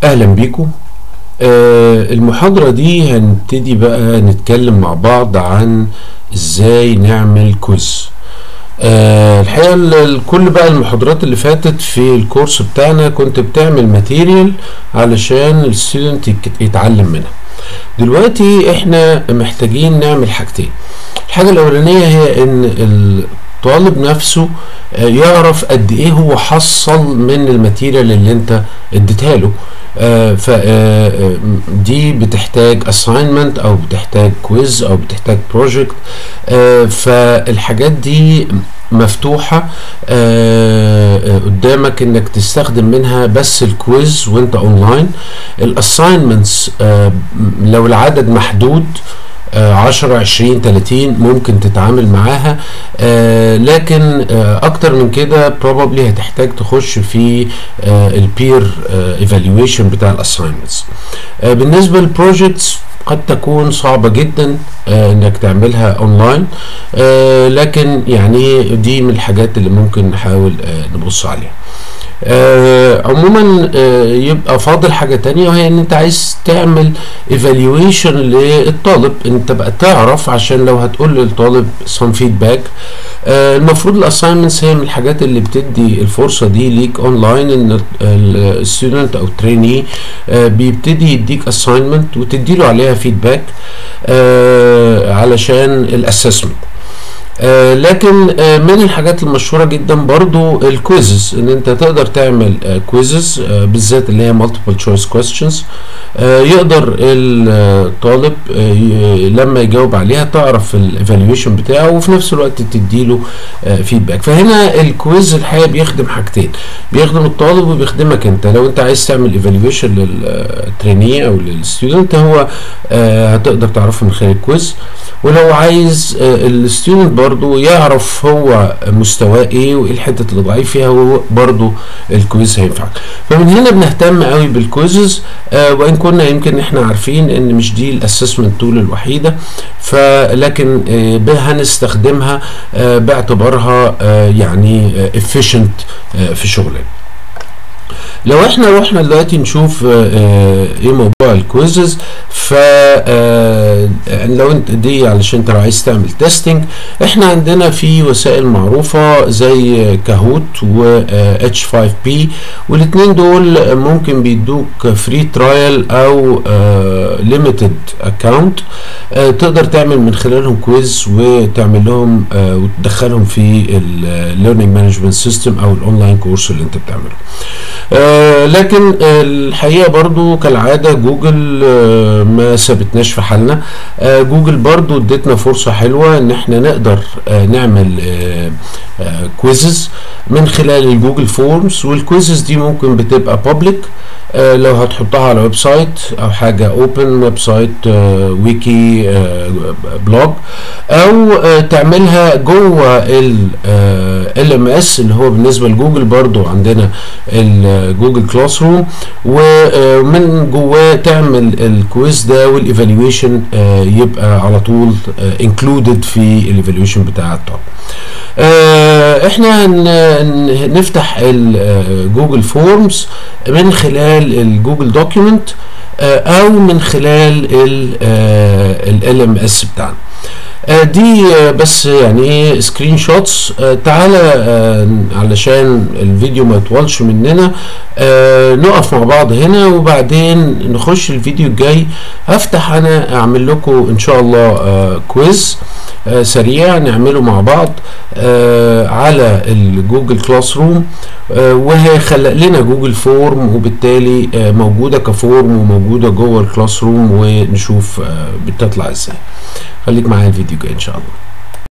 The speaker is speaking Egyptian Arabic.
اهلا بيكم آه المحاضرة دي هنبتدي بقى نتكلم مع بعض عن ازاي نعمل كويز آه الحقيقة ال- كل بقى المحاضرات اللي فاتت في الكورس بتاعنا كنت بتعمل ماتيريال علشان الستودنت يتعلم منها دلوقتي احنا محتاجين نعمل حاجتين الحاجة الأولانية هي إن الطالب نفسه آه، يعرف قد إيه هو حصل من الماتيريال اللي أنت اديتها له آه، ف آه، آه، دي بتحتاج assignment أو بتحتاج كويز أو بتحتاج بروجكت فالحاجات دي مفتوحة آه، آه، قدامك انك تستخدم منها بس الكويز وانت اونلاين الاساينمنتس لو العدد محدود آه، 10 20 30 ممكن تتعامل معاها آه، لكن آه، اكتر من كده probably هتحتاج تخش في البير ايفالويشن بتاع الاساينمنتس بالنسبه للبروجكتس قد تكون صعبة جدا آه، انك تعملها اونلاين آه، لكن يعني دي من الحاجات اللي ممكن نحاول آه، نبص عليها آه عموما آه يبقى فاضل حاجة تانية وهي ان انت عايز تعمل evaluation للطالب انت بقى تعرف عشان لو هتقول للطالب some feedback آه المفروض الاساينمنتس هي من الحاجات اللي بتدي الفرصة دي ليك اونلاين ان الستودنت او تريني آه بيبتدي يديك assignment وتدي له عليها feedback آه علشان الاسسمنت آه لكن آه من الحاجات المشهورة جدا برضو الكويزز ان انت تقدر تعمل آه كويزز آه بالذات اللي هي multiple choice questions آه يقدر الطالب آه ي- لما يجاوب عليها تعرف الايفالويشن بتاعه وفي نفس الوقت تديله آه فيدباك فهنا الكويز الحقيقة بيخدم حاجتين بيخدم الطالب وبيخدمك انت لو انت عايز تعمل ايفالويشن للتريني او للستودنت هو آه هتقدر تعرفه من خلال الكويز ولو عايز الستودنت برضو يعرف هو مستواه ايه وايه الحته اللي ضعيف فيها هو برضو الكويز هينفعك فمن هنا بنهتم قوي بالكويزز آه وان كنا يمكن احنا عارفين ان مش دي الاسسمنت تول الوحيده فلكن آه ب- هنستخدمها آه باعتبارها آه يعني efficient آه في شغلنا لو احنا رحنا دلوقتي نشوف آه، آه، ايه موضوع الكويزز ف آه، لو انت دي علشان انت لو عايز تعمل تيستنج احنا عندنا في وسائل معروفه زي كاهوت و اتش 5 بي والاثنين دول ممكن بيدوك فري ترايل او ليميتد اكونت تقدر تعمل من خلالهم كويز وتعمل لهم آه، وتدخلهم في الليرنينج مانجمنت سيستم او الاونلاين كورس اللي انت بتعمله آه، لكن آه، الحقيقه برضو كالعاده جوجل آه، ما سابتناش في حالنا آه، جوجل برضو ادتنا فرصه حلوه ان احنا نقدر آه، نعمل كويزز من خلال الجوجل فورمز والكويزز دي ممكن بتبقى بابليك لو هتحطها على ويب سايت او حاجه اوبن ويب سايت ويكي بلوج او آه، تعملها جوه ال ام اس اللي هو بالنسبه لجوجل برضو عندنا الجوجل كلاس روم ومن جواه تعمل الكويز ده والايفالويشن يبقى على طول انكلودد في الايفالويشن بتاع الطالب آه، احنا هن- هن- نفتح الجوجل فورمز من خلال الجوجل دوكيومنت او من خلال ال ام اس بتاعنا آه، دي آه، بس يعني ايه سكرين شوتس تعالى آه، علشان الفيديو ما يطولش مننا آه، نقف مع بعض هنا وبعدين نخش الفيديو الجاي هفتح انا اعمل لكم ان شاء الله آه، كويز آه، سريع نعمله مع بعض آه، على الجوجل كلاس روم آه، وهيخلق لنا جوجل فورم وبالتالي آه، موجوده كفورم وموجوده جوه الكلاس روم ونشوف آه، بتطلع ازاي خليك معايا الفيديو جاي ان شاء الله